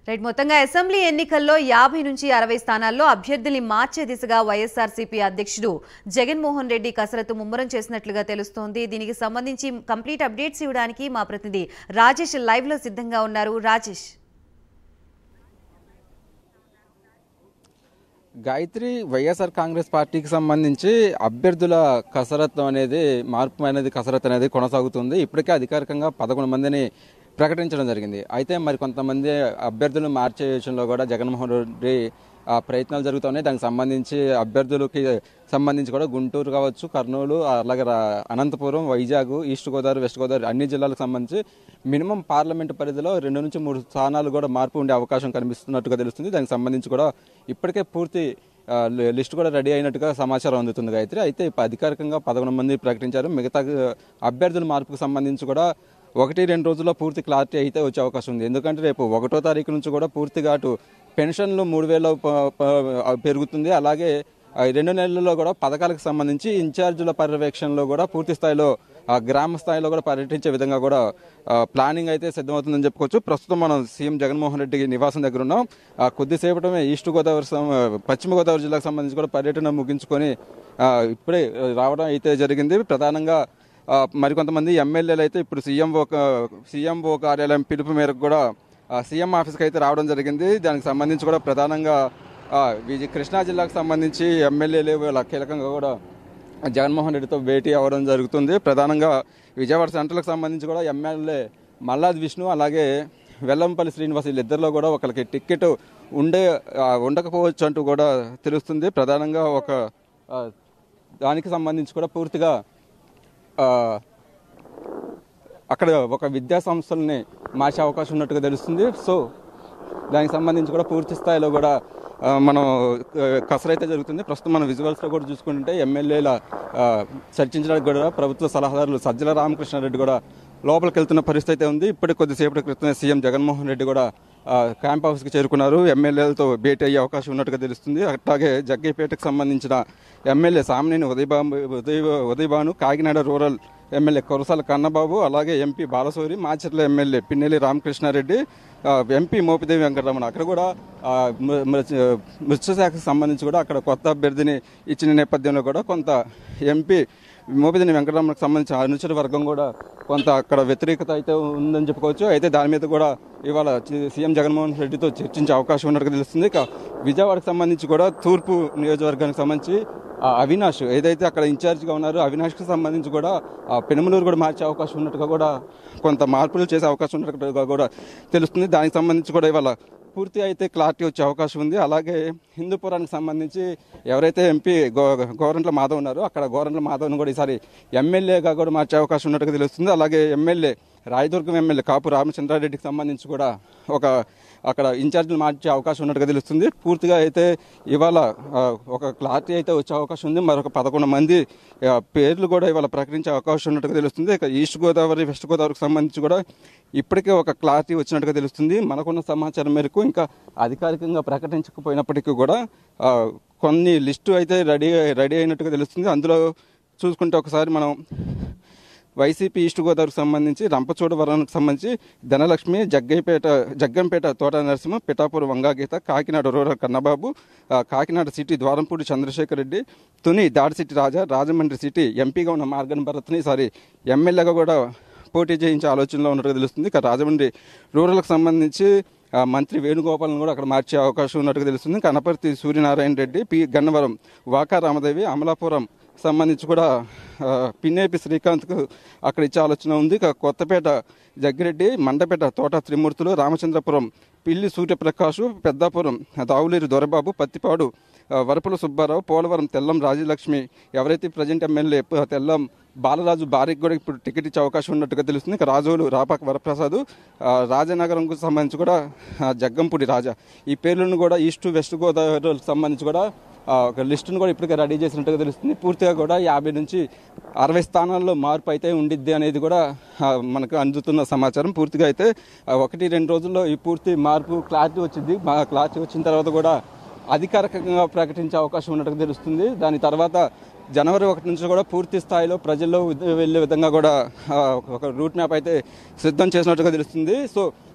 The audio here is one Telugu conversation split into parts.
రైట్ మొత్తంగా అసెంబ్లీ ఎన్నికల్లో యాభై నుంచి అరవై స్థానాల్లో అభ్యర్థుల్ని మార్చే దిశగా వైఎస్ఆర్సీపీ అధ్యక్షుడు జగన్మోహన్ రెడ్డి కసరత్తు ముమ్మరం చేసినట్లుగా తెలుస్తోంది దీనికి సంబంధించి కంప్లీట్ అప్డేట్స్ ఇవ్వడానికి మా ప్రతినిధి రాజేష్ లైవ్ లో సిద్ధంగా ఉన్నారు రాజేష్ గాయత్రి వైఎస్ఆర్ కాంగ్రెస్ పార్టీకి సంబంధించి అభ్యర్థుల కసరత్తు అనేది మార్పు అనేది కసరత్తు అనేది కొనసాగుతుంది ఇప్పటికే అధికారికంగా పదకొండు మందిని ప్రకటించడం జరిగింది అయితే మరి కొంతమంది అభ్యర్థులు మార్చే విషయంలో కూడా జగన్మోహన్ రెడ్డి ఆ, ప్రయత్నాలు జరుగుతున్నాయి దానికి సంబంధించి అభ్యర్థులకి సంబంధించి కూడా గుంటూరు కావచ్చు కర్నూలు అలాగే రా- అనంతపురం వైజాగ్ ఈస్ట్ గోదావరి వెస్ట్ గోదావరి అన్ని జిల్లాలకు సంబంధించి మినిమం పార్లమెంటు పరిధిలో రెండు నుంచి మూడు స్థానాలు కూడా మార్పు ఉండే అవకాశం కనిపిస్తున్నట్టుగా తెలుస్తుంది దానికి సంబంధించి కూడా ఇప్పటికే పూర్తి ఆ, లి- లిస్ట్ కూడా రెడీ అయినట్టుగా సమాచారం అందుతుంది గాయత్రి అయితే ఇప్పుడు అధికారికంగా పదకొండు మంది ప్రకటించారు మిగతా ఆ, అభ్యర్థుల మార్పుకు సంబంధించి కూడా ఒకటి రెండు రోజుల్లో పూర్తి క్లారిటీ అయితే వచ్చే అవకాశం ఉంది ఎందుకంటే రేపు ఒకటో తారీఖు నుంచి కూడా పూర్తిగా అటు పెన్షన్లు మూడు వేలు ప- ప- పెరుగుతుంది అలాగే ఆ రెండు నెలల్లో కూడా పథకాలకు సంబంధించి ఇన్ఛార్జీల పర్యవేక్షణలో కూడా పూర్తి స్థాయిలో ఆ గ్రామ స్థాయిలో కూడా పర్యటించే విధంగా కూడా ఆ, ప్లానింగ్ అయితే సిద్ధమవుతుందని చెప్పుకోవచ్చు ప్రస్తుతం మనం సీఎం జగన్మోహన్ రెడ్డి నివాసం దగ్గర ఉన్నాం ఆ, కొద్దిసేపటమే ఈస్ట్ గోదావరి సం- పశ్చిమ గోదావరి జిల్లాకు సంబంధించి కూడా పర్యటన ముగించుకొని ఆ, ఇప్పుడే రావడం అయితే జరిగింది ప్రధానంగా ఆ, మరికొంతమంది ఎమ్మెల్యేలు అయితే ఇప్పుడు సీఎంఓ సీఎంఓ కార్యాలయం పిలుపు మేరకు కూడా ఆ, సీఎం ఆఫీస్కి అయితే రావడం జరిగింది దానికి సంబంధించి కూడా ప్రధానంగా ఆ, విజయ కృష్ణా జిల్లాకు సంబంధించి ఎమ్మెల్యేలు వీళ్ళ కీలకంగా కూడా జగన్మోహన్ రెడ్డితో భేటీ అవ్వడం జరుగుతుంది ప్రధానంగా విజయవాడ సెంట్రల్కి సంబంధించి కూడా ఎమ్మెల్యే మల్లాది విష్ణు అలాగే వెల్లంపల్లి శ్రీనివాస్ వీళ్ళిద్దరిలో కూడా ఒకరికి టికెట్ ఉండే ఆ, ఉండకపోవచ్చు అంటూ కూడా తెలుస్తుంది ప్రధానంగా ఒక ఆ, దానికి సంబంధించి కూడా పూర్తిగా ఆ, అక్కడ ఒక విద్యా సంస్థల్ని మార్చే అవకాశం ఉన్నట్టుగా తెలుస్తుంది సో దానికి సంబంధించి కూడా పూర్తి స్థాయిలో కూడా ఆ, మనం ఆ, కసరైతే జరుగుతుంది ప్రస్తుతం మనం విజువల్స్లో కూడా చూసుకుంటే ఎమ్మెల్యేల ఆ, చర్చించడానికి కూడా ప్రభుత్వ సలహాదారులు సజ్జల రామకృష్ణారెడ్డి కూడా లోపలికి వెళ్తున్న పరిస్థితి అయితే ఉంది ఇప్పటికి కొద్దిసేపటి క్రితమే సీఎం జగన్మోహన్ రెడ్డి కూడా ఆ, క్యాంప్ హౌస్కి చేరుకున్నారు ఎమ్మెల్యేలతో భేటీ అయ్యే అవకాశం ఉన్నట్టుగా తెలుస్తుంది అట్లాగే జగ్గైపేటకు సంబంధించిన MLA Samineni Udayababu Udaya Udayabhanu Kakinada rural MLA Korasala Kannababu అలాగే ఎంపీ బాలసూరి మాచర్ల ఎమ్మెల్యే పిన్నెల్లి రామకృష్ణారెడ్డి ఆ, ఎంపీ మోపిదేవి వెంకటరమణ అక్కడ కూడా ఆ, మ- మృ- మృత్యుశాఖకు సంబంధించి కూడా అక్కడ కొత్త అభ్యర్థిని ఇచ్చిన నేపథ్యంలో కూడా కొంత ఎంపీ మోపిదేవి వెంకటరమణకు సంబంధించిన అనుచర వర్గం కూడా కొంత అక్కడ వ్యతిరేకత అయితే ఉందని చెప్పుకోవచ్చు అయితే దాని మీద కూడా ఇవాళ చి- సీఎం జగన్మోహన్ రెడ్డితో చర్చించే అవకాశం ఉన్నట్టుగా తెలుస్తుంది ఇక విజయవాడకు సంబంధించి కూడా తూర్పు నియోజకవర్గానికి సంబంధించి ఆ అవినాష్ ఏదైతే అక్కడ ఇన్ఛార్జ్గా ఉన్నారో అవినాష్కి సంబంధించి కూడా ఆ పెనుమలూరు కూడా మార్చే అవకాశం ఉన్నట్టుగా కూడా కొంత మార్పులు చేసే అవకాశం ఉన్నట్టుగా కూడా తెలుస్తుంది దానికి సంబంధించి కూడా ఇవాళ పూర్తి అయితే క్లారిటీ వచ్చే అవకాశం ఉంది అలాగే హిందూపురానికి సంబంధించి ఎవరైతే ఎంపీ గో గోరంట్ల మాధవ్ ఉన్నారో అక్కడ గోరంట్ల మాధవ్ను కూడా ఈసారి ఎమ్మెల్యేగా కూడా మార్చే అవకాశం ఉన్నట్టుగా తెలుస్తుంది అలాగే ఎమ్మెల్యే రాయదుర్గం ఎమ్మెల్యే కాపు రామచంద్రారెడ్డికి సంబంధించి కూడా ఒక అక్కడ ఇన్ఛార్జీలు మార్చే అవకాశం ఉన్నట్టుగా తెలుస్తుంది పూర్తిగా అయితే ఇవాళ ఆ, ఒక క్లారిటీ అయితే వచ్చే అవకాశం ఉంది మరొక పదకొండు మంది ఆ, పేర్లు కూడా ఇవాళ ప్రకటించే అవకాశం ఉన్నట్టుగా తెలుస్తుంది ఇక ఈస్ట్ గోదావరి వెస్ట్ గోదావరికి సంబంధించి కూడా ఇప్పటికే ఒక క్లారిటీ వచ్చినట్టుగా తెలుస్తుంది మనకున్న సమాచారం మేరకు ఇంకా అధికారికంగా ప్రకటించకపోయినప్పటికీ కూడా ఆ, కొన్ని లిస్టు అయితే రెడీ రెడీ అయినట్టుగా తెలుస్తుంది అందులో చూసుకుంటే ఒకసారి మనం వైసీపీ ఈస్ట్ గోదావరికి సంబంధించి రంపచోడవరానికి సంబంధించి ధనలక్ష్మి జగ్గైపేట జగ్గంపేట తోట నరసింహ పిఠాపురం వంగాగీత కాకినాడ రూరల్ కన్నబాబు ఆ, కాకినాడ సిటీ ద్వారంపూడి చంద్రశేఖర్ రెడ్డి తుని దాడి సిటీ రాజా రాజమండ్రి సిటీ ఎంపీగా ఉన్న మార్గన్ భరత్ని సారీ ఎమ్మెల్యేగా కూడా పోటీ చేయించే ఆలోచనలో ఉన్నట్టుగా తెలుస్తుంది ఇక రాజమండ్రి రూరల్కి సంబంధించి ఆ, మంత్రి వేణుగోపాల్ని కూడా అక్కడ మార్చే అవకాశం ఉన్నట్టుగా తెలుస్తుంది కనపర్తి సూర్యనారాయణ రెడ్డి పి గన్నవరం వాకా రామదేవి అమలాపురం సంబంధించి కూడా ఆ, పిన్నేపి శ్రీకాంత్కు అక్కడ ఇచ్చే ఆలోచన ఉంది ఇక కొత్తపేట జగ్గిరెడ్డి మండపేట తోట త్రిమూర్తులు రామచంద్రపురం పిల్లి సూర్యప్రకాష్ పెద్దాపురం దావులేరు దొరబాబు పత్తిపాడు ఆ, వరపుల సుబ్బారావు పోలవరం తెల్లం రాజలక్ష్మి ఎవరైతే ప్రజెంట్ ఎమ్మెల్యే ప- తెల్లం బాలరాజు భార్యకి కూడా ఇప్పుడు టికెట్ ఇచ్చే అవకాశం ఉన్నట్టుగా తెలుస్తుంది ఇక రాజోలు రాపాక వరప్రసాద్ ఆ, రాజనగరంకు సంబంధించి కూడా ఆ, జగ్గంపూడి రాజా ఈ పేర్లను కూడా ఈస్ట్ వెస్ట్ గోదావరికి సంబంధించి కూడా ఆ, ఒక లిస్టును కూడా ఇప్పటికే రెడీ చేసినట్టుగా తెలుస్తుంది పూర్తిగా కూడా యాభై నుంచి అరవై స్థానాల్లో మార్పు అయితే ఉండిద్ది అనేది కూడా ఆ, మనకు అందుతున్న సమాచారం పూర్తిగా అయితే ఆ, ఒకటి రెండు రోజుల్లో ఈ పూర్తి మార్పు క్లారిటీ వచ్చింది మా క్లారిటీ వచ్చిన తర్వాత కూడా అధికారికంగా ప్రకటించే అవకాశం ఉన్నట్టుగా తెలుస్తుంది దాని తర్వాత జనవరి ఒకటి నుంచి కూడా పూర్తి స్థాయిలో ప్రజల్లో వెళ్లే విధంగా కూడా ఆ, ఒక రూట్ మ్యాప్ అయితే సిద్ధం చేసినట్టుగా తెలుస్తుంది సో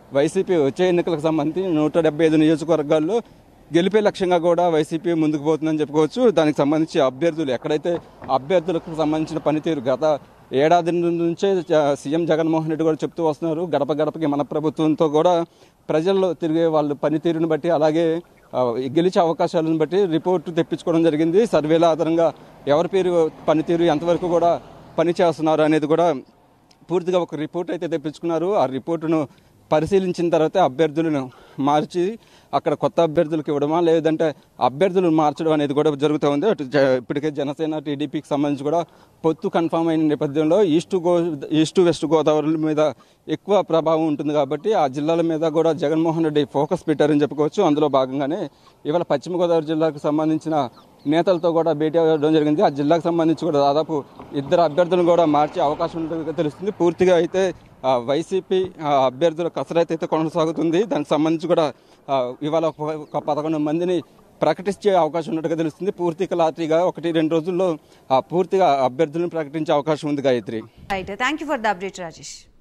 వైసీపీ వచ్చే ఎన్నికలకు సంబంధించి నూట డెబ్బై ఐదు నియోజకవర్గాల్లో గెలిపే లక్ష్యంగా కూడా వైసీపీ ముందుకు పోతుందని చెప్పుకోవచ్చు దానికి సంబంధించి అభ్యర్థులు ఎక్కడైతే అభ్యర్థులకు సంబంధించిన పనితీరు గత ఏడాది నుంచే జ- సీఎం జగన్మోహన్ రెడ్డి కూడా చెప్తూ వస్తున్నారు గడప గడపకి మన ప్రభుత్వంతో కూడా ప్రజల్లో తిరిగే వాళ్ళ పనితీరుని బట్టి అలాగే ఆ, గెలిచే అవకాశాలను బట్టి రిపోర్టు తెప్పించుకోవడం జరిగింది సర్వేల ఆధారంగా ఎవరి పేరు పనితీరు ఎంతవరకు కూడా పని చేస్తున్నారు అనేది కూడా పూర్తిగా ఒక రిపోర్ట్ అయితే తెప్పించుకున్నారు ఆ రిపోర్టును పరిశీలించిన తర్వాత అభ్యర్థులను మార్చి అక్కడ కొత్త అభ్యర్థులకు ఇవ్వడమా లేదంటే అభ్యర్థులను మార్చడం అనేది కూడా జరుగుతూ ఉంది అటు జ- ఇప్పటికే జనసేన టీడీపీకి సంబంధించి కూడా పొత్తు కన్ఫామ్ అయిన నేపథ్యంలో ఈస్ట్ గో ఈస్ట్ వెస్ట్ గోదావరి మీద ఎక్కువ ప్రభావం ఉంటుంది కాబట్టి ఆ జిల్లాల మీద కూడా జగన్మోహన్ రెడ్డి ఫోకస్ పెట్టారని చెప్పుకోవచ్చు అందులో భాగంగానే ఇవాళ పశ్చిమ గోదావరి జిల్లాకు సంబంధించిన నేతలతో కూడా భేటీ అవ్వడం జరిగింది ఆ జిల్లాకు సంబంధించి కూడా దాదాపు ఇద్దరు అభ్యర్థులను కూడా మార్చే అవకాశం ఉంటుందిగా తెలుస్తుంది పూర్తిగా అయితే ఆ, వైసీపీ ఆ, అభ్యర్థుల కసరత్తు అయితే కొనసాగుతుంది దానికి సంబంధించి కూడా ఆ, ఇవాళ ఒక ఒక పదకొండు మందిని ప్రకటించే అవకాశం ఉన్నట్టుగా తెలుస్తుంది పూర్తిగా లాటరీగా ఒకటి రెండు రోజుల్లో ఆ, పూర్తిగా అభ్యర్థులను ప్రకటించే అవకాశం ఉంది Gayatri right thank you for the update Rajesh